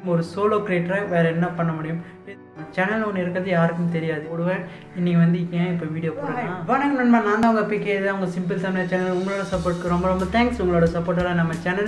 ஒரு சோலோ கிரியேட்டராக வேறு என்ன பண்ண முடியும் சேனல் ஒன்று இருக்கிறது யாருக்கும் தெரியாது விடுவேன் இன்றைக்கி வந்து ஏன் இப்போ வீடியோ போடுறேன் வணக்கம் நண்பா நான் தான் அவங்க பிகே இது அவங்க சிம்பிள் தமிழ் சேனல் உங்களோட சப்போர்ட்க்கு ரொம்ப ரொம்ப தேங்க்ஸ் உங்களோட சப்போர்ட்டால் நம்ம channel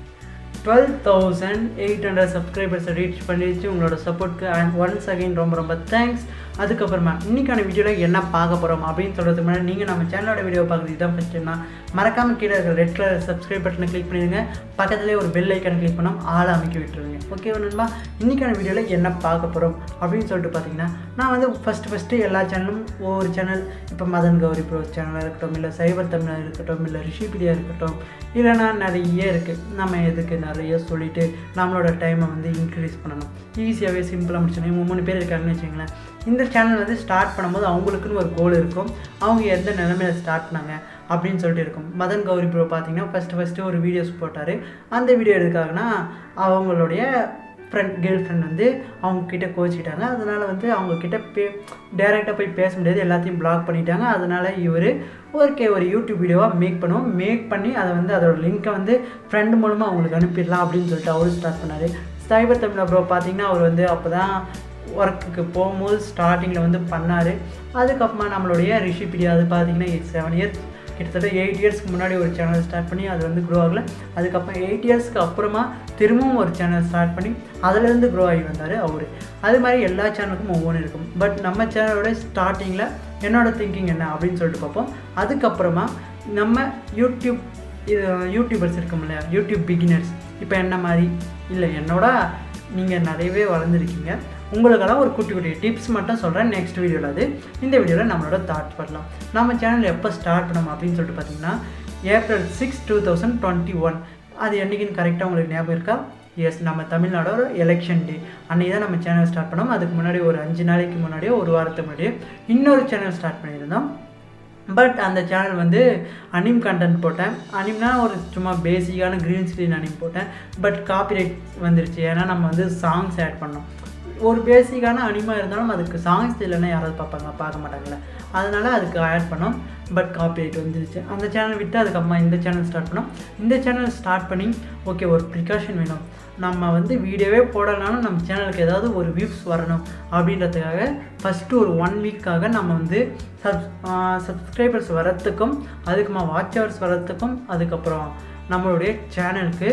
twelve thousand eight hundred சப்ஸ்கிரைபர்ஸை ரீச் பண்ணிடுச்சு உங்களோட சப்போர்ட்க்கு அண்ட் ஒன்ஸ் அகைன் ரொம்ப ரொம்ப தேங்க்ஸ் அதுக்கப்புறமா இன்றைக்கான வீடியோவில் என்ன பார்க்க போகிறோம் அப்படின்னு சொல்கிறதுக்கு முன்னாடி நீங்கள் நம்ம சேனலோட வீடியோ பார்க்குறது இதான் ஃபஸ்ட்டுனா மறக்காமல் கீழே இருக்கிற ரெட் கலர் சப்ஸ்கிரைப் பட்டனை கிளிக் பண்ணிடுங்க பக்கத்துலேயே ஒரு பெல் ஐக்கன் கிளிக் பண்ணோம் ஆளை அமைக்க விட்டுருங்க ஓகே நண்பா இன்றைக்கான வீடியோவில் என்ன பார்க்க போகிறோம் அப்படின்னு சொல்லிட்டு பார்த்தீங்கன்னா நான் வந்து ஃபஸ்ட்டு ஃபஸ்ட்டு எல்லா சேனலும் ஒவ்வொரு சேனல் இப்போ மதன் கௌரி ப்ரோ சேனலாக இருக்கட்டும் இல்லை சைபர் தமிழாக இருக்கட்டும் இல்லை ரிஷிபிடியாக இருக்கட்டும் இல்லைனா நிறைய இருக்குது நம்ம எதுக்கு நிறைய சொல்லிவிட்டு நம்மளோட டைமை வந்து இன்க்ரீஸ் பண்ணணும் ஈஸியாகவே சிம்பிளாக முடிச்சிடணும் மூணு பேர் இருக்காங்கன்னு வச்சுங்களேன் இந்த சேனல் வந்து ஸ்டார்ட் பண்ணும்போது அவங்களுக்குன்னு ஒரு கோல் இருக்கும் அவங்க எந்த நிலமையில ஸ்டார்ட் பண்ணாங்க அப்படின்னு சொல்லிட்டு இருக்கும் மதன் கௌரி ப்ரோ பார்த்தீங்கன்னா ஃபஸ்ட்டு ஃபஸ்ட்டு ஒரு வீடியோஸ் போட்டார் அந்த வீடியோ எதுக்காகனா அவங்களுடைய ஃப்ரெண்ட் கேர்ள் ஃப்ரெண்ட் வந்து அவங்கக்கிட்ட கோச்சிக்கிட்டாங்க அதனால் வந்து அவங்கக்கிட்ட பே டேரெக்டாக போய் பேச முடியாது எல்லாத்தையும் பிளாக் பண்ணிட்டாங்க அதனால் இவர் ஓகே ஒரு யூடியூப் வீடியோவாக மேக் பண்ணுவோம் மேக் பண்ணி அதை வந்து அதோட லிங்க்கை வந்து ஃப்ரெண்டு மூலமாக அவங்களுக்கு அனுப்பிடலாம் அப்படின்னு சொல்லிட்டு அவரும் ஸ்டார்ட் பண்ணார் சைபர் தமிழ் ப்ரோ பார்த்தீங்கன்னா அவர் வந்து அப்போ தான் ஒர்க்குக்கு போகும்போது ஸ்டார்டிங்கில் வந்து பண்ணார் அதுக்கப்புறமா நம்மளுடைய ரிஷிபீடியா அது பார்த்தீங்கன்னா செவன் இயர்ஸ் கிட்டத்தட்ட எயிட் இயர்ஸ்க்கு முன்னாடி ஒரு சேனல் ஸ்டார்ட் பண்ணி அது வந்து க்ரோ ஆகலை அதுக்கப்புறம் எயிட் இயர்ஸ்க்கு அப்புறமா திரும்பவும் ஒரு சேனல் ஸ்டார்ட் பண்ணி அதுலேருந்து க்ரோ ஆகி வந்தார் அவர் அது மாதிரி எல்லா சேனலுக்கும் ஒவ்வொன்று இருக்கும் பட் நம்ம சேனலோட ஸ்டார்டிங்கில் என்னோடய திங்கிங் என்ன அப்படின்னு சொல்லிட்டு பார்ப்போம் அதுக்கப்புறமா நம்ம யூடியூப் இது யூடியூபர்ஸ் இருக்கும் இல்லையா யூடியூப் பிகினர்ஸ் இப்போ என்ன மாதிரி இல்லை என்னோட நீங்கள் நிறையவே வளர்ந்துருக்கீங்க உங்களுக்கெல்லாம் ஒரு குட்டி குட்டி டிப்ஸ் மட்டும் சொல்கிறேன் நெக்ஸ்ட் வீடியோவில் அது இந்த வீடியோவில் நம்மளோட தாட்ஸ் பண்ணலாம் நம்ம சேனல் எப்போ ஸ்டார்ட் பண்ணோம் அப்படின்னு சொல்லிட்டு பார்த்தீங்கன்னா April six two thousand twenty one அது என்றைக்குன்னு கரெக்டாக உங்களுக்கு ஞாபகம் இருக்கா எஸ் நம்ம தமிழ்நாடோட எலெக்ஷன் டே அன்றைக்கி தான் நம்ம சேனல் ஸ்டார்ட் பண்ணோம் அதுக்கு முன்னாடி ஒரு அஞ்சு நாளைக்கு முன்னாடியோ ஒரு வாரத்துக்கு முன்னாடியோ இன்னொரு சேனல் ஸ்டார்ட் பண்ணியிருந்தோம் பட் அந்த சேனல் வந்து அனிம் கண்டென்ட் போட்டேன் அனிம்னா ஒரு சும்மா பேசிக்கான க்ரீன் ஸ்க்ரீன் அனிம் போட்டேன் பட் காப்பிரைட் வந்துருச்சு ஏன்னா நம்ம வந்து சாங்ஸ் ஆட் பண்ணோம் ஒரு பேசிக்கான அனிமா இருந்தாலும் அதுக்கு சாங்ஸ் இல்லைன்னா யாராவது பார்ப்பாங்க பார்க்க மாட்டாங்கல்ல அதனால் அதுக்கு ஆட் பண்ணோம் பட் காப்பிரைட் வந்துருச்சு அந்த சேனல் விட்டு அதுக்கப்புறமா இந்த சேனல் ஸ்டார்ட் பண்ணோம் இந்த சேனல் ஸ்டார்ட் பண்ணி ஓகே ஒரு ப்ரிகாஷன் வேணும் நம்ம வந்து வீடியோவே போடலனாலும் நம்ம சேனலுக்கு ஏதாவது ஒரு வியூஸ் வரணும் அப்படின்றதுக்காக ஃபஸ்ட்டு ஒரு ஒன் வீக்காக நம்ம வந்து சப் சப்ஸ்கிரைபர்ஸ் வரத்துக்கும் அதுக்குமா வாட்ச் ஹவர்ஸ் வரத்துக்கும் அதுக்கப்புறம் நம்மளுடைய சேனலுக்கு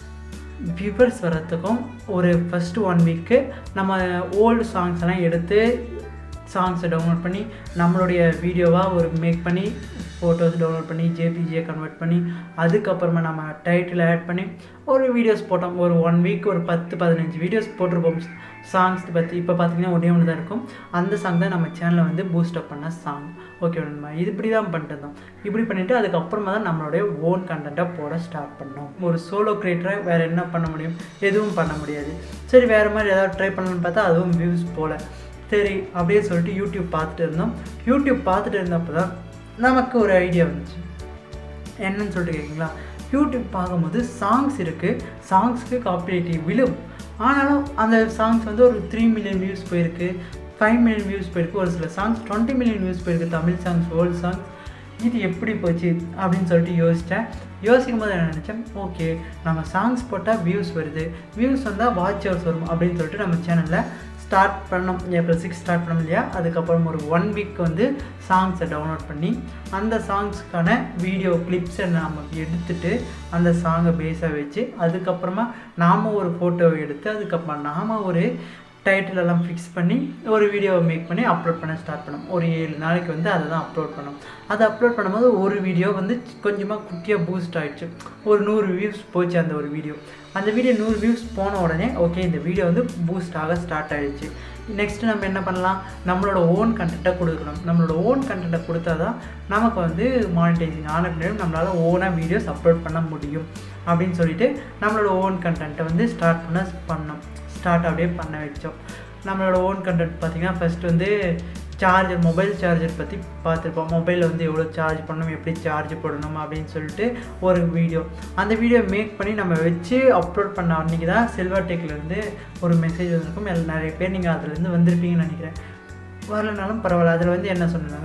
வியூவர்ஸ் வர்றதுக்கும் ஒரு ஃபஸ்ட்டு ஒன் வீக்கு நம்ம ஓல்டு சாங்ஸ் எல்லாம் எடுத்து சாங்ஸை டவுன்லோட் பண்ணி நம்மளுடைய வீடியோவாக ஒரு மேக் பண்ணி ஃபோட்டோஸ் டவுன்லோட் பண்ணி ஜேபிஜியை கன்வெர்ட் பண்ணி அதுக்கப்புறமா நம்ம டைட்டில் ஆட் பண்ணி ஒரு வீடியோஸ் போட்டோம் ஒரு ஒன் வீக் ஒரு பத்து பதினஞ்சு வீடியோஸ் போட்டிருப்போம் சாங்ஸ் பற்றி இப்போ பார்த்தீங்கன்னா ஒன்றே ஒன்று தான் இருக்கும் அந்த சாங் தான் நம்ம சேனலை வந்து பூஸ்டப் பண்ண சாங் ஓகே நம்ம இது இப்படி தான் பண்ணிட்டு இருந்தோம் இப்படி பண்ணிவிட்டு அதுக்கப்புறமா தான் நம்மளுடைய ஓன் கண்டென்ட்டை போட ஸ்டார்ட் பண்ணோம் ஒரு சோலோ கிரியேட்டராக வேறு என்ன பண்ண முடியும் எதுவும் பண்ண முடியாது சரி வேறு மாதிரி ஏதாவது ட்ரை பண்ணணும்னு பார்த்தா அதுவும் வியூஸ் போகல சரி அப்படியே சொல்லிட்டு யூடியூப் பார்த்துட்டு இருந்தோம் யூடியூப் பார்த்துட்டு இருந்தப்போ தான் நமக்கு ஒரு ஐடியா வந்துச்சு என்னன்னு சொல்லிட்டு கேட்குங்களா யூடியூப் பார்க்கும்போது சாங்ஸ் இருக்குது சாங்ஸ்க்கு காப்பிரைட்டி விழும் ஆனாலும் அந்த சாங்ஸ் வந்து ஒரு த்ரீ மில்லியன் வியூஸ் போயிருக்கு ஃபைவ் மில்லியன் வியூஸ் போயிருக்கு ஒரு சில சாங்ஸ் டுவெண்ட்டி மில்லியன் வியூஸ் போயிருக்கு தமிழ் சாங்ஸ் ஓல்டு சாங்ஸ் இது எப்படி போச்சு அப்படின்னு சொல்லிட்டு யோசித்தேன் யோசிக்கும் போது என்ன நினச்சேன் ஓகே நம்ம சாங்ஸ் போட்டால் வியூஸ் வருது வியூஸ் வந்தால் வாட்ச் ஹவர்ஸ் வரும் அப்படின்னு சொல்லிட்டு நம்ம சேனலில் ஸ்டார்ட் பண்ணோம் ஏப்ரல் சிக்ஸ் ஸ்டார்ட் பண்ணோம் இல்லையா அதுக்கப்புறம் ஒரு ஒன் வீக் வந்து சாங்ஸை டவுன்லோட் பண்ணி அந்த சாங்ஸ்க்கான வீடியோ கிளிப்ஸை நாம் எடுத்துட்டு அந்த சாங்கை பேஸாக வச்சு அதுக்கப்புறமா நாம் ஒரு ஃபோட்டோவை எடுத்து அதுக்கப்புறமா நாம் ஒரு டைட்டில் எல்லாம் ஃபிக்ஸ் பண்ணி ஒரு வீடியோவை மேக் பண்ணி அப்லோட் பண்ண ஸ்டார்ட் பண்ணோம் ஒரு ஏழு நாளைக்கு வந்து அதை தான் அப்லோட் பண்ணோம் அதை அப்லோட் பண்ணும்போது ஒரு வீடியோ வந்து கொஞ்சமாக குட்டியாக பூஸ்ட் ஆகிடுச்சு ஒரு நூறு வியூஸ் போச்சு அந்த ஒரு வீடியோ அந்த வீடியோ நூறு வியூஸ் போன உடனே ஓகே இந்த வீடியோ வந்து பூஸ்ட் ஆக ஸ்டார்ட் ஆகிடுச்சு நெக்ஸ்ட்டு நம்ம என்ன பண்ணலாம் நம்மளோட ஓன் கண்டென்ட்டை கொடுக்கணும் நம்மளோட ஓன் கண்டென்ட்டை கொடுத்தா தான் நமக்கு வந்து மானிட்டைசிங் ஆன பின்னாடி நம்மளால் ஓனாக வீடியோஸ் அப்லோட் பண்ண முடியும் அப்படின்னு சொல்லிட்டு நம்மளோட ஓன் கண்டென்ட்டை வந்து ஸ்டார்ட் பண்ண பண்ணோம் ஸ்டார்ட் அப்படியே பண்ண வச்சோம் நம்மளோட ஓன் கண்டென்ட் பார்த்திங்கன்னா ஃபஸ்ட் வந்து சார்ஜர் மொபைல் சார்ஜர் பற்றி பார்த்துருப்போம் மொபைலில் வந்து எவ்வளோ சார்ஜ் பண்ணணும் எப்படி சார்ஜ் போடணும் அப்படின்னு சொல்லிட்டு ஒரு வீடியோ அந்த வீடியோ மேக் பண்ணி நம்ம வச்சு அப்லோட் பண்ண அன்றைக்கி தான் சில்வர் டெக்லேருந்து ஒரு மெசேஜ் வந்திருக்கும் எல்லாம் நிறைய பேர் நீங்கள் அதுலேருந்து வந்திருப்பீங்கன்னு நினைக்கிறேன் வரலனாலும் பரவாயில்ல அதில் வந்து என்ன சொன்னாங்கன்னா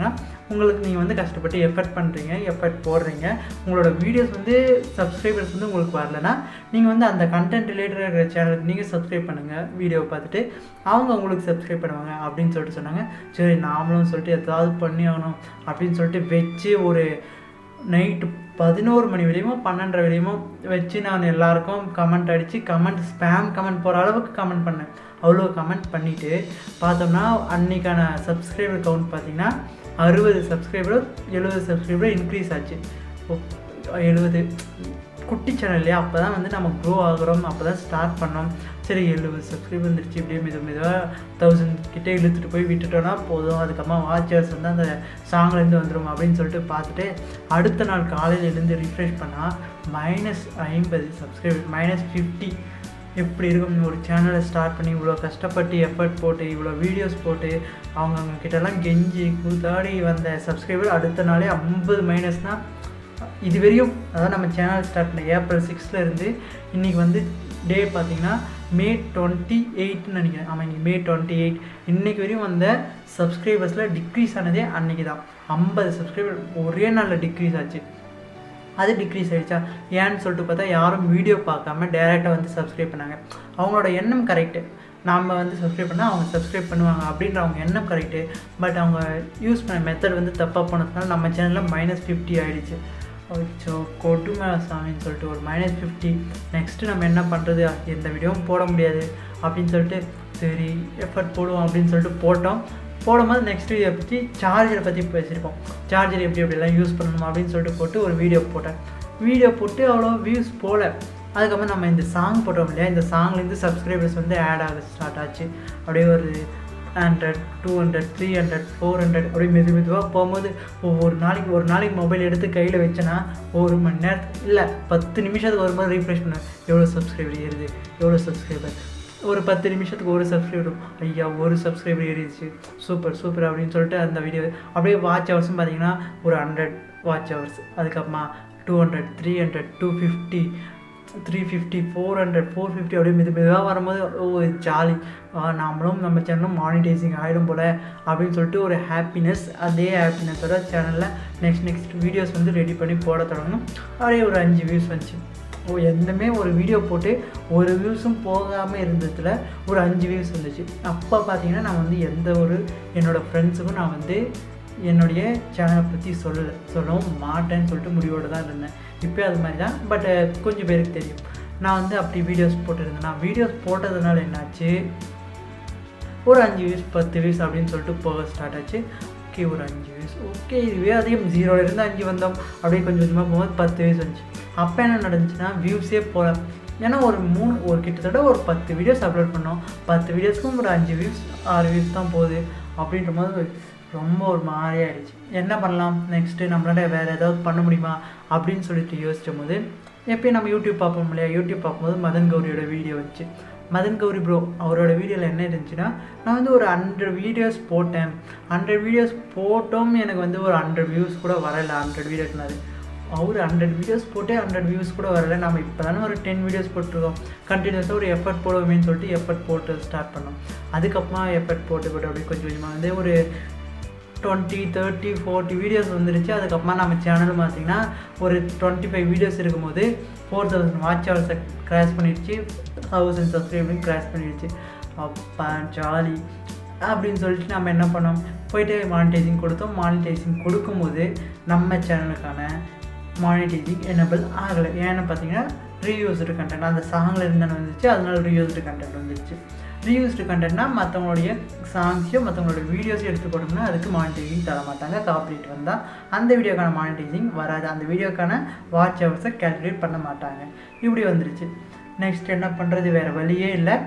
உங்களுக்கு நீங்கள் வந்து கஷ்டப்பட்டு எஃபர்ட் பண்ணுறீங்க எஃபர்ட் போடுறீங்க உங்களோட வீடியோஸ் வந்து சப்ஸ்கிரைபர்ஸ் வந்து உங்களுக்கு வரலனா நீங்கள் வந்து அந்த கண்டென்ட் ரிலேட்டடாக இருக்கிற சேனலுக்கு நீங்கள் சப்ஸ்கிரைப் பண்ணுங்கள் வீடியோவை பார்த்துட்டு அவங்க உங்களுக்கு சப்ஸ்கிரைப் பண்ணுவாங்க அப்படின்னு சொல்லிட்டு சொன்னாங்க சரி நாமளும் சொல்லிட்டு ஏதாவது பண்ணி ஆகணும் அப்படின்னு சொல்லிட்டு வச்சு ஒரு நைட்டு பதினோரு மணி வரையும் பன்னெண்டரை வரையும் வச்சு நான் எல்லாருக்கும் கமெண்ட் அடித்து கமெண்ட் ஸ்பேம் கமெண்ட் போகிற அளவுக்கு கமெண்ட் பண்ணேன் அவ்வளோ கமெண்ட் பண்ணிவிட்டு பார்த்தோம்னா அன்றைக்கான சப்ஸ்கிரைபர் கவுண்ட் பார்த்தீங்கன்னா அறுபது சப்ஸ்கிரைபர் எழுபது சப்ஸ்கிரைபர் இன்க்ரீஸ் ஆச்சு எழுபது குட்டி சேனல் இல்லையா அப்போ தான் வந்து நம்ம க்ரோ ஆகுறோம் அப்போ தான் ஸ்டார்ட் பண்ணோம் சரி எழுபது சப்ஸ்கிரைபர் வந்துருச்சு இப்படியே மெது மெதுவாக தௌசண்ட் கிட்டே இழுத்துட்டு போய் விட்டுட்டோன்னா போதும் அதுக்கப்புறமா வாட்சர்ஸ் வந்து அந்த சாங்லேருந்து வந்துடும் அப்படின்னு சொல்லிட்டு பார்த்துட்டு அடுத்த நாள் காலையில் எழுந்து ரிஃப்ரெஷ் பண்ணால் மைனஸ் ஐம்பது சப்ஸ்கிரைபர் மைனஸ் ஃபிஃப்டி எப்படி இருக்கும் ஒரு சேனலை ஸ்டார்ட் பண்ணி இவ்வளோ கஷ்டப்பட்டு எஃபர்ட் போட்டு இவ்வளோ வீடியோஸ் போட்டு அவங்க அவங்க கிட்டலாம் கெஞ்சி கூத்தாடி வந்த சப்ஸ்கிரைபர் அடுத்த நாளே ஐம்பது மைனஸ்னால் இது வரையும் அதாவது நம்ம சேனல் ஸ்டார்ட் பண்ண ஏப்ரல் சிக்ஸ்த்தில் இருந்து இன்றைக்கி வந்து டே பார்த்தீங்கன்னா மே டுவெண்ட்டி எயிட்னு நினைக்கிறேன் ஆமாம் இன்றைக்கி மே டுவெண்ட்டி எயிட் இன்றைக்கி வரையும் வந்த சப்ஸ்கிரைபர்ஸில் டிக்ரீஸ் ஆனதே அன்றைக்கி தான் ஐம்பது சப்ஸ்கிரைபர் ஒரே நாளில் டிக்ரீஸ் ஆச்சு அது டிக்ரீஸ் ஆகிடுச்சா ஏன்னு சொல்லிட்டு பார்த்தா யாரும் வீடியோ பார்க்காம டேரெக்டாக வந்து சப்ஸ்கிரைப் பண்ணாங்க அவங்களோட எண்ணம் கரெக்டு நாம் வந்து சப்ஸ்கிரைப் பண்ணால் அவங்க சப்ஸ்கிரைப் பண்ணுவாங்க அப்படின்ற அவங்க எண்ணம் கரெக்டு பட் அவங்க யூஸ் பண்ண மெத்தட் வந்து தப்பாக போனதுனால நம்ம சேனலில் மைனஸ் ஃபிஃப்டி ஆகிடுச்சு ஸோ கொடுமை சாமின்னு சொல்லிட்டு ஒரு மைனஸ் ஃபிஃப்டி நெக்ஸ்ட்டு நம்ம என்ன பண்ணுறது எந்த வீடியோவும் போட முடியாது அப்படின்னு சொல்லிட்டு சரி எஃபர்ட் போடுவோம் அப்படின்னு சொல்லிட்டு போட்டோம் போடும்போது நெக்ஸ்ட் வீடியோ பற்றி சார்ஜரை பற்றி பேசியிருப்போம் சார்ஜர் எப்படி எப்படிலாம் யூஸ் பண்ணணும் அப்படின்னு சொல்லிட்டு போட்டு ஒரு வீடியோ போட்டேன் வீடியோ போட்டு அவ்வளோ வியூஸ் போகல அதுக்கப்புறம் நம்ம இந்த சாங் போட்டோம் இல்லையா இந்த சாங்லேருந்து சப்ஸ்கிரைபர்ஸ் வந்து ஆட் ஆக ஸ்டார்ட் ஆச்சு அப்படியே ஒரு hundred two hundred three hundred four hundred அப்படியே மெது மெதுவாக போகும்போது ஒவ்வொரு நாளைக்கு ஒரு நாளைக்கு மொபைல் எடுத்து கையில் வச்சேன்னா ஒரு மணி நேரத்துக்கு இல்லை பத்து நிமிஷத்துக்கு ஒரு மாதிரி ரீஃப்ரெஷ் பண்ணுவேன் எவ்வளோ சப்ஸ்கிரைபர் ஏறுது எவ்வளோ சப்ஸ்கிரைபர் ஒரு பத்து நிமிஷத்துக்கு ஒரு சப்ஸ்கிரைபர் ஐயா ஒரு சப்ஸ்கிரைபர் ஏறிடுச்சு சூப்பர் சூப்பர் அப்படின்னு சொல்லிட்டு அந்த வீடியோ அப்படியே வாட்ச் ஹவர்ஸும் பார்த்தீங்கன்னா ஒரு ஹண்ட்ரட் வாட்ச் ஹவர்ஸ் அதுக்கப்புறமா two hundred three hundred two fifty three fifty four hundred four fifty அப்படியே மெது மெதுவாக வரும்போது ஓ ஜாலி நாமளும் நம்ம சேனலும் மானிட்டைசிங் ஆகிடும் போல் அப்படின்னு சொல்லிட்டு ஒரு ஹாப்பினஸ் அதே ஹாப்பினஸோட சேனலில் நெக்ஸ்ட் நெக்ஸ்ட் வீடியோஸ் வந்து ரெடி பண்ணி போட தொடங்கணும் அப்படியே ஒரு அஞ்சு வியூஸ் வந்துச்சு ஓ எந்தமே ஒரு வீடியோ போட்டு ஒரு வியூஸும் போகாமல் இருந்ததில் ஒரு அஞ்சு வியூஸ் வந்துச்சு அப்போ பார்த்தீங்கன்னா நான் வந்து எந்த ஒரு என்னோடய ஃப்ரெண்ட்ஸுக்கும் நான் வந்து என்னுடைய சேனலை பற்றி சொல்லலை சொல்லவும் மாட்டேன்னு சொல்லிட்டு முடிவோடு தான் இருந்தேன் இப்போ அது மாதிரி தான் பட் கொஞ்சம் பேருக்கு தெரியும் நான் வந்து அப்படி வீடியோஸ் போட்டிருந்தேன் நான் வீடியோஸ் போட்டதுனால என்னாச்சு ஒரு அஞ்சு வியூஸ் பத்து வியூஸ் அப்படின்னு சொல்லிட்டு போக ஸ்டார்ட் ஆச்சு ஓகே ஒரு அஞ்சு வியூஸ் ஓகே இதுவே அதிகம் ஜீரோலேருந்து அஞ்சு வந்தோம் அப்படியே கொஞ்சம் கொஞ்சமாக போகும்போது பத்து வியூஸ் வந்துச்சு அப்போ என்ன நடந்துச்சுன்னா வியூஸே போகல ஏன்னா ஒரு மூணு ஒரு கிட்டத்தட்ட ஒரு பத்து வீடியோஸ் அப்லோட் பண்ணோம் பத்து வீடியோஸ்க்கும் ஒரு அஞ்சு வியூஸ் ஆறு வியூஸ் தான் போகுது அப்படின்ற போது ரொம்ப ஒரு மாதிரி ஆயிடுச்சு என்ன பண்ணலாம் நெக்ஸ்ட்டு நம்மளால வேறு ஏதாவது பண்ண முடியுமா அப்படின்னு சொல்லிட்டு யோசிச்சும் போது எப்பயும் நம்ம யூடியூப் பார்ப்போம் இல்லையா யூடியூப் பார்க்கும்போது மதன் கௌரியோட வீடியோ வந்துச்சு மதன் கௌரி ப்ரோ அவரோட வீடியோவில் என்ன இருந்துச்சுன்னா நான் வந்து ஒரு ஹண்ட்ரட் வீடியோஸ் போட்டேன் ஹண்ட்ரட் வீடியோஸ் போட்டோம் எனக்கு வந்து ஒரு ஹண்ட்ரட் வியூஸ் கூட வரலை ஹண்ட்ரட் வீடியோஸ்னாரு அவர் ஹண்ட்ரட் வீடியோஸ் போட்டே ஹண்ட்ரட் வியூஸ் கூட வரல நம்ம இப்போ தானே ஒரு டென் வீடியோஸ் போட்டிருக்கோம் கண்டினியூஸாக ஒரு எஃபர்ட் போடுவோமேன்னு சொல்லிட்டு எஃபர்ட் போட்டு ஸ்டார்ட் பண்ணோம் அதுக்கப்புறமா எஃபர்ட் போட்டு போட்டு அப்படியே கொஞ்சம் கொஞ்சமாக வந்து ஒரு டுவெண்ட்டி தேர்ட்டி ஃபோர்ட்டி வீடியோஸ் வந்துருச்சு அதுக்கப்புறமா நம்ம சேனல் பார்த்தீங்கன்னா ஒரு டுவெண்ட்டி ஃபைவ் வீடியோஸ் இருக்கும்போது ஃபோர் தௌசண்ட் வாட்ச் ஹவர்ஸை கிராஷ் பண்ணிடுச்சு தௌசண்ட் சப்ஸ்கிரைபரையும் கிராஷ் பண்ணிடுச்சு அப்பா ஜாலி அப்படின்னு சொல்லிட்டு நம்ம என்ன பண்ணோம் போயிட்டு மானிட்டைசிங் கொடுத்தோம் மானிட்டைசிங் கொடுக்கும்போது நம்ம சேனலுக்கான மானிட்டைசிங் எனபிள் ஆகலை ஏன்னு பார்த்தீங்கன்னா ரீயூஸ்டு கண்டென்ட் அந்த சாங்கில் இருந்தாலும் வந்துச்சு அதனால ரீயூஸ்டு கண்டென்ட் வந்துருச்சு ரீயூஸ்டு கண்டென்ட்னா மற்றவங்களுடைய சாங்ஸையும் மற்றவங்களோட வீடியோஸையும் எடுத்து போட்டோம்னா அதுக்கு மானிட்டைசிங் தர மாட்டாங்க காப்பரேட் வந்தால் அந்த வீடியோக்கான மானிட்டைசிங் வராது அந்த வீடியோக்கான வாட்ச் ஹவர்ஸை கேல்குலேட் பண்ண மாட்டாங்க இப்படி வந்துருச்சு நெக்ஸ்ட் என்ன பண்ணுறது வேறு வழியே இல்லை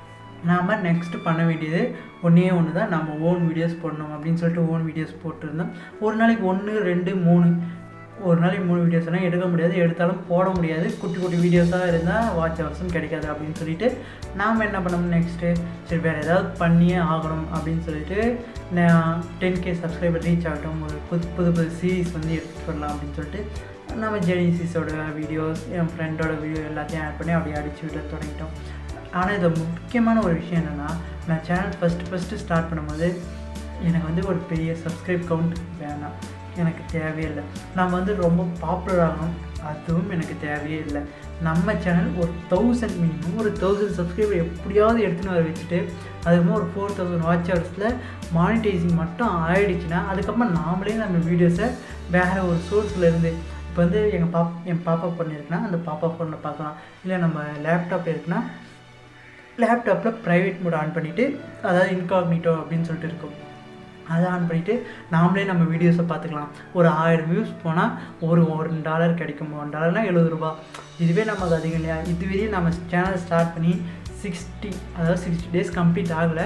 நாம் நெக்ஸ்ட்டு பண்ண வேண்டியது ஒன்றே ஒன்று தான் நம்ம ஓன் வீடியோஸ் போடணும் அப்படின்னு சொல்லிட்டு ஓன் வீடியோஸ் போட்டிருந்தோம் ஒரு நாளைக்கு ஒன்று ரெண்டு மூணு ஒரு நாளைக்கு மூணு வீடியோஸ்லாம் எடுக்க முடியாது எடுத்தாலும் போட முடியாது குட்டி குட்டி வீடியோஸாக இருந்தால் வாட்ச் ஹவர்ஸும் கிடைக்காது அப்படின்னு சொல்லிட்டு நாம் என்ன பண்ணணும் நெக்ஸ்ட்டு சரி வேறு ஏதாவது பண்ணியே ஆகணும் அப்படின்னு சொல்லிட்டு நான் டென் கே சப்ஸ்கிரைபர் ரீச் ஆகட்டும் ஒரு புது புது புது சீரீஸ் வந்து எடுத்துகிட்டு வரலாம் அப்படின்னு சொல்லிட்டு நம்ம ஜெனிசிஸோட வீடியோஸ் என் ஃப்ரெண்டோட வீடியோ எல்லாத்தையும் ஆட் பண்ணி அப்படியே அடிச்சு விட தொடங்கிட்டோம் ஆனால் இது முக்கியமான ஒரு விஷயம் என்னென்னா நான் சேனல் ஃபஸ்ட்டு ஃபஸ்ட்டு ஸ்டார்ட் பண்ணும்போது எனக்கு வந்து ஒரு பெரிய சப்ஸ்கிரைப் கவுண்ட் வேணாம் எனக்கு தேவையில்லை நம்ம வந்து ரொம்ப பாப்புலர் ஆகணும் அதுவும் எனக்கு தேவையே இல்லை நம்ம சேனல் ஒரு தௌசண்ட் மினிமம் ஒரு தௌசண்ட் சப்ஸ்கிரைபர் எப்படியாவது எடுத்துன்னு வர வச்சுட்டு அதுக்கப்புறம் ஒரு ஃபோர் தௌசண்ட் வாட்ச் ஹவர்ஸில் மானிட்டைசிங் மட்டும் ஆயிடுச்சுன்னா அதுக்கப்புறம் நாமளே நம்ம வீடியோஸை வேறு ஒரு சோர்ஸில் இருந்து இப்போ வந்து எங்கள் பாப் என் பாப்பா ஃபோன் இருக்குன்னா அந்த பாப்பா ஃபோனில் பார்க்கலாம் இல்லை நம்ம லேப்டாப் இருக்குன்னா லேப்டாப்பில் ப்ரைவேட் மோட் ஆன் பண்ணிவிட்டு அதாவது இன்காக்னிட்டோ அப்படின்னு சொல்லிட்டு இருக்கும் அதை ஆன் பண்ணிவிட்டு நாமளே நம்ம வீடியோஸை பார்த்துக்கலாம் ஒரு ஆயிரம் வியூஸ் போனால் ஒரு ஒன் டாலர் கிடைக்கும் ஒன் டாலர்னால் எழுபது ரூபா இதுவே நமக்கு அதிகம் இல்லையா இதுவரையும் நம்ம சேனல் ஸ்டார்ட் பண்ணி சிக்ஸ்டி அதாவது சிக்ஸ்டி டேஸ் கம்ப்ளீட் ஆகலை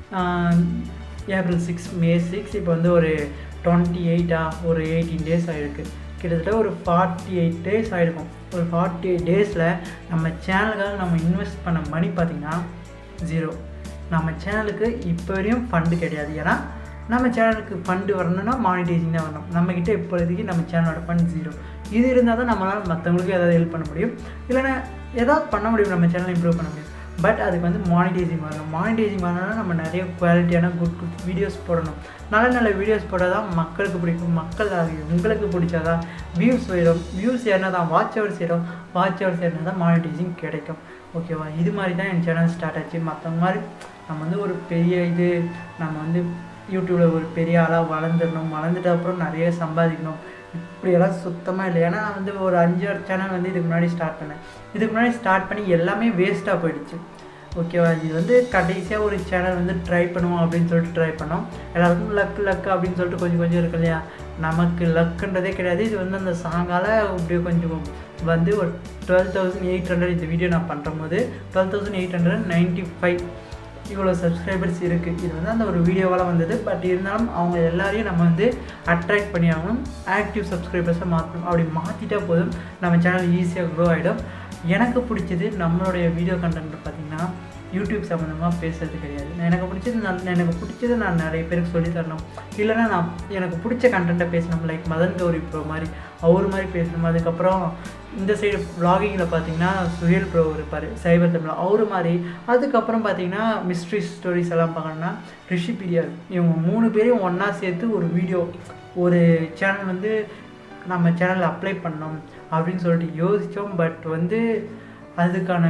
ஏப்ரல் சிக்ஸ் மே சிக்ஸ் இப்போ வந்து ஒரு டுவெண்ட்டி எயிட்டா ஒரு எயிட்டீன் டேஸ் ஆகிருக்கு கிட்டத்தட்ட ஒரு ஃபார்ட்டி எயிட் டேஸ் ஆகிருக்கும் ஒரு ஃபார்ட்டி எயிட் டேஸில் நம்ம சேனலுக்காக நம்ம இன்வெஸ்ட் பண்ண மணி பார்த்திங்கன்னா ஜீரோ நம்ம சேனலுக்கு இப்போ வரையும் ஃபண்டு கிடையாது ஏன்னா நம்ம சேனலுக்கு ஃபண்டு வரணும்னா மானிட்டைசிங் தான் வரணும் நம்மக்கிட்ட இப்போதைக்கு நம்ம சேனலோட ஃபண்ட் ஜீரோ இது இருந்தால் தான் நம்மளால் மற்றவங்களுக்கு ஏதாவது ஹெல்ப் பண்ண முடியும் இல்லைன்னா ஏதாவது பண்ண முடியும் நம்ம சேனலை இம்ப்ரூவ் பண்ண முடியும் பட் அதுக்கு வந்து மானிட்டைசிங் வரணும் மானிட்டைசிங் வரணும்னா நம்ம நிறைய குவாலிட்டியான குட் குட் வீடியோஸ் போடணும் நல்ல நல்ல வீடியோஸ் போட்டால் தான் மக்களுக்கு பிடிக்கும் மக்கள் உங்களுக்கு பிடிச்சாதான் வியூஸ் வரும் வியூஸ் ஏறினா தான் வாட்ச் ஹவர்ஸ் ஏறும் வாட்ச் ஹவர்ஸ் ஏறினா தான் மானிட்டைசிங் கிடைக்கும் ஓகேவா இது மாதிரி தான் என் சேனல் ஸ்டார்ட் ஆச்சு மற்றவங்க மாதிரி நம்ம வந்து ஒரு பெரிய இது நம்ம வந்து யூடியூப்பில் ஒரு பெரிய ஆளாக வளர்ந்துடணும் வளர்ந்துட்ட அப்புறம் நிறைய சம்பாதிக்கணும் இப்படியெல்லாம் சுத்தமாக இல்லை ஏன்னா நான் வந்து ஒரு அஞ்சு ஆறு சேனல் வந்து இதுக்கு முன்னாடி ஸ்டார்ட் பண்ணேன் இதுக்கு முன்னாடி ஸ்டார்ட் பண்ணி எல்லாமே வேஸ்ட்டாக போயிடுச்சு ஓகேவா இது வந்து கடைசியாக ஒரு சேனல் வந்து ட்ரை பண்ணுவோம் அப்படின்னு சொல்லிட்டு ட்ரை பண்ணோம் எல்லாருக்கும் லக்கு லக்கு அப்படின்னு சொல்லிட்டு கொஞ்சம் கொஞ்சம் இருக்கு இல்லையா நமக்கு லக்குன்றதே கிடையாது இது வந்து அந்த சாங்கால அப்படியே கொஞ்சம் வந்து ஒரு டுவெல் தௌசண்ட் எயிட் ஹண்ட்ரட் இந்த வீடியோ நான் பண்ணுற போது twelve thousand eight hundred ninety five இவ்வளோ சப்ஸ்கிரைபர்ஸ் இருக்குது இது வந்து அந்த ஒரு வீடியோவால் வந்தது பட் இருந்தாலும் அவங்க எல்லாரையும் நம்ம வந்து அட்ராக்ட் பண்ணி ஆகணும் ஆக்டிவ் சப்ஸ்கிரைபர்ஸை மாற்றணும் அப்படி மாற்றிட்டா போதும் நம்ம சேனல் ஈஸியாக க்ரோ ஆகிடும் எனக்கு பிடிச்சது நம்மளுடைய வீடியோ கண்டென்ட் பார்த்திங்கன்னா யூடியூப் சம்மந்தமாக பேசுறது கிடையாது எனக்கு பிடிச்சது நான் எனக்கு பிடிச்சது நான் நிறைய பேருக்கு சொல்லி தரணும் இல்லைன்னா நான் எனக்கு பிடிச்ச கண்டென்ட்டை பேசணும் லைக் மதன் கௌரி ப்ரோ மாதிரி அவர் மாதிரி பேசணும் அதுக்கப்புறம் இந்த சைடு வ்ளாகிங்கில் பார்த்தீங்கன்னா சுஹேல் ப்ரோ இருப்பார் சைபர் தமிழ் அவர் மாதிரி அதுக்கப்புறம் பார்த்தீங்கன்னா மிஸ்ட்ரி ஸ்டோரிஸ் எல்லாம் பார்க்கணுன்னா ரிஷி பீரியார் இவங்க மூணு பேரையும் ஒன்றா சேர்த்து ஒரு வீடியோ ஒரு சேனல் வந்து நம்ம சேனலில் அப்ளை பண்ணோம் அப்படின்னு சொல்லிட்டு யோசித்தோம் பட் வந்து அதுக்கான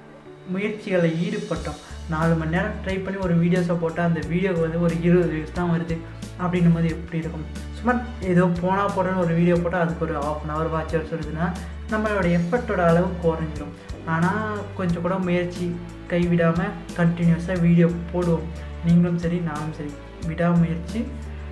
முயற்சிகளை ஈடுபட்டோம் நாலு மணி நேரம் ட்ரை பண்ணி ஒரு வீடியோஸை போட்டால் அந்த வீடியோக்கு வந்து ஒரு இருபது வியூஸ் தான் வருது அப்படின்னும் போது எப்படி இருக்கும் சும்மா ஏதோ போனால் போடணும்னு ஒரு வீடியோ போட்டால் அதுக்கு ஒரு half an hour watch hours வருதுன்னா நம்மளோட எஃபர்ட்டோட அளவு குறைஞ்சிரும் ஆனால் கொஞ்சம் கூட முயற்சி கைவிடாமல் கண்டினியூஸாக வீடியோ போடுவோம் நீங்களும் சரி நானும் சரி விடாமுயற்சி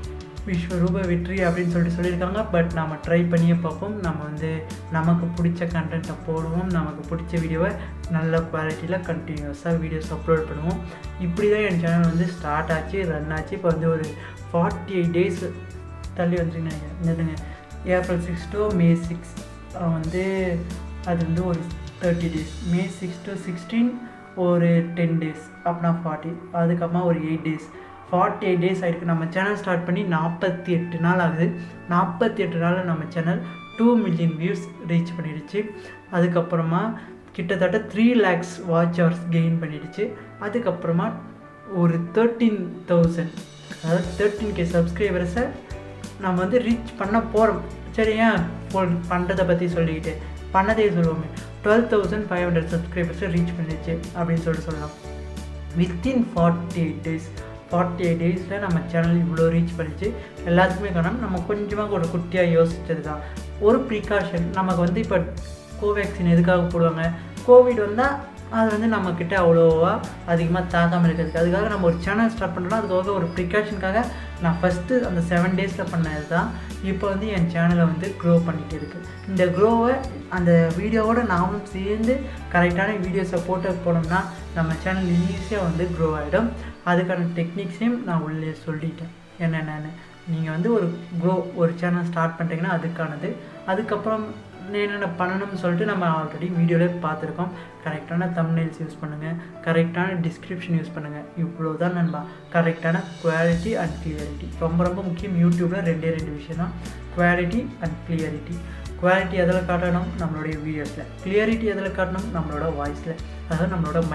விஸ்வரூப வெற்றி அப்படின்னு சொல்லிட்டு சொல்லியிருக்காங்க பட் நம்ம ட்ரை பண்ணியே பார்ப்போம் நம்ம வந்து நமக்கு பிடிச்ச கண்டென்ட்டை போடுவோம் நமக்கு பிடிச்ச வீடியோவை நல்ல குவாலிட்டியில் கண்டினியூஸாக வீடியோஸ் அப்லோட் பண்ணுவோம் இப்படி தான் என் சேனல் வந்து ஸ்டார்ட் ஆச்சு ரன் ஆச்சு இப்போ வந்து ஒரு ஃபார்ட்டி எயிட் டேஸ் தள்ளி வந்துருங்க என்னதுங்க April six to May six வந்து அது வந்து ஒரு thirty days May six to sixteen ஒரு டென் டேஸ் அப்படின்னா ஃபார்ட்டி அதுக்கப்புறமா ஒரு eight days forty eight days ஆகிருக்கு நம்ம சேனல் ஸ்டார்ட் பண்ணி நாற்பத்தி எட்டு நாள் ஆகுது நாற்பத்தி எட்டு நாளில் நம்ம channel two million views reach பண்ணிடுச்சு அதுக்கப்புறமா கிட்டத்தட்ட three lakhs watch hours gain பண்ணிடுச்சு அதுக்கப்புறமா ஒரு தேர்ட்டீன் தௌசண்ட் அதாவது தேர்ட்டீன் கே சப்ஸ்கிரைபர்ஸை நம்ம வந்து ரீச் பண்ண போகிறோம் சரியா பண்ணுறதை பற்றி சொல்லிக்கிட்டு பண்ணதே சொல்லுவோமே டுவெல் தௌசண்ட் ஃபைவ் ஹண்ட்ரட் சப்ஸ்கிரைபர்ஸை ரீச் பண்ணிடுச்சு அப்படின்னு சொல்லிட்டு சொல்லலாம் within forty eight days forty eight டேஸில் நம்ம சேனல் இவ்வளோ ரீச் பண்ணிச்சு எல்லாத்துக்குமே காரணம் நம்ம கொஞ்சமாக ஒரு குட்டியாக யோசிச்சது தான் ஒரு ப்ரிகாஷன் நமக்கு வந்து இப்போ கோவேக்சின் எதுக்காக போடுவாங்க கோவிட் வந்தால் அது வந்து நம்மக்கிட்ட அவ்வளோவா அதிகமாக தாக்காமல் இருக்கிறதுக்கு அதுக்காக நம்ம ஒரு சேனல் ஸ்டார்ட் பண்ணுறோம்னா அதுக்காக ஒரு ப்ரிகாஷனுக்காக நான் ஃபஸ்ட்டு அந்த செவன் டேஸில் பண்ணது தான் இப்போ வந்து என் சேனலை வந்து க்ரோ பண்ணிகிட்டு இருக்குது இந்த க்ரோவை அந்த வீடியோவோட நாமும் சேர்ந்து கரெக்டான வீடியோஸை போட்டு போனோம்னா நம்ம சேனல் ஈஸியாக வந்து க்ரோ ஆகிடும் அதுக்கான டெக்னிக்ஸையும் நான் உள்ளே சொல்லிட்டேன் என்னென்னு நீங்கள் வந்து ஒரு க்ரோ ஒரு சேனல் ஸ்டார்ட் பண்ணுறீங்கன்னா அதுக்கானது அதுக்கப்புறம் என்னென்ன பண்ணணும்னு சொல்லிட்டு நம்ம ஆல்ரெடி வீடியோவிலே பார்த்துருக்கோம் கரெக்டான தம்னைல்ஸ் யூஸ் பண்ணுங்கள் கரெக்டான டிஸ்கிரிப்ஷன் யூஸ் பண்ணுங்கள் இவ்வளோ தான் நண்பா கரெக்டான குவாலிட்டி அண்ட் கிளியரிட்டி ரொம்ப ரொம்ப முக்கியம் யூடியூப்பில் ரெண்டே ரெண்டு விஷயம் தான் குவாலிட்டி அண்ட் கிளியரிட்டி குவாலிட்டி எதில் காட்டணும் நம்மளுடைய வீடியோஸில் கிளியரிட்டி எதில் காட்டணும் நம்மளோட வாய்ஸில் அதாவது நம்மளோட மைக்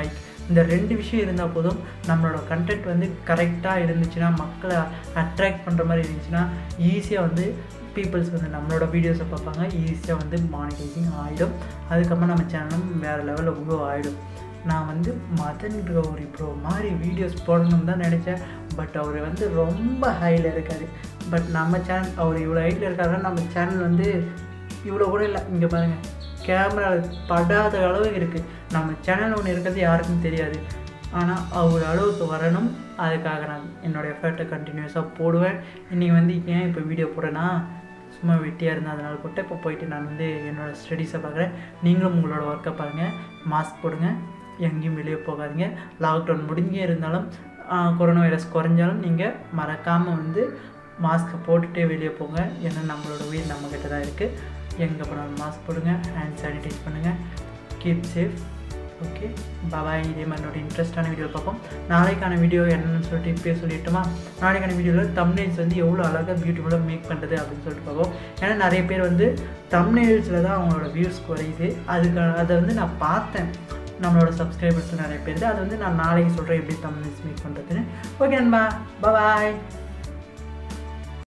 இந்த ரெண்டு விஷயம் இருந்தால் போதும் நம்மளோட கண்டென்ட் வந்து கரெக்டாக இருந்துச்சுன்னா மக்களை அட்ராக்ட் பண்ணுற மாதிரி இருந்துச்சுன்னா ஈஸியாக வந்து பீப்புள்ஸ் வந்து நம்மளோட வீடியோஸை பார்ப்பாங்க ஈஸியாக வந்து மானிட்டைசிங் ஆகிடும் அதுக்கப்புறம் நம்ம சேனலும் வேறு லெவலில் க்ரோ ஆகிடும் நான் வந்து மதன் கௌரி ப்ரோ மாதிரி வீடியோஸ் போடணும்னு தான் நினச்சேன் பட் அவர் வந்து ரொம்ப ஹையில் இருக்கார் பட் நம்ம சேனல் அவர் இவ்வளோ ஹைட்டில் இருக்காருன்னா நம்ம சேனல் வந்து இவ்வளோ கூட இல்லை இங்கே பாருங்கள் கேமரா படாத அளவு இருக்குது நம்ம சேனல் ஒன்று இருக்கிறது யாருக்கும் தெரியாது ஆனால் அவர் அளவுக்கு வரணும் அதுக்காக நான் என்னோடய எஃபர்ட்டை கண்டினியூஸாக போடுவேன் இன்றைக்கி வந்து ஏன் இப்போ வீடியோ போடுறேன்னா சும்மா வெட்டியாக இருந்தேன் அதனால் போட்டு இப்போ போயிட்டு நான் வந்து என்னோடய ஸ்டடீஸை பார்க்குறேன் நீங்களும் உங்களோட ஒர்க்கை பாருங்கள் மாஸ்க் போடுங்க எங்கேயும் வெளியே போகாதீங்க லாக்டவுன் முடிஞ்சே இருந்தாலும் கொரோனா வைரஸ் குறைஞ்சாலும் நீங்கள் மறக்காமல் வந்து மாஸ்க்கை போட்டுகிட்டே வெளியே போங்க ஏன்னா நம்மளோட உயிர் நம்மக்கிட்ட தான் இருக்குது எங்கே போனாலும் மாஸ்க் போடுங்க ஹேண்ட் சானிடைஸ் பண்ணுங்கள் கீப் சேஃப் ஓகே பாபாய் இதே மாதிரி ஒரு இன்ட்ரெஸ்டான வீடியோ பார்ப்போம் நாளைக்கான வீடியோ என்னன்னு சொல்லிட்டு இப்போயே சொல்லிட்டுமா நாளைக்கான வீடியோவில் தம்னெயில்ஸ் வந்து எவ்வளோ அழகாக பியூட்டிஃபுல்லாக மேக் பண்ணுறது அப்படின்னு சொல்லிட்டு பார்ப்போம் ஏன்னா நிறைய பேர் வந்து தம்னெயில்ஸில் தான் அவங்களோட வியூஸ் குறையுது அதுக்கு அதை வந்து நான் பார்த்தேன் நம்மளோட சப்ஸ்கிரைபர்ஸ் நிறைய பேர் அது வந்து நான் நாளைக்கு சொல்கிறேன் எப்படி தம்னெயில்ஸ் மேக் பண்ணுறதுன்னு ஓகே நண்பா பாய்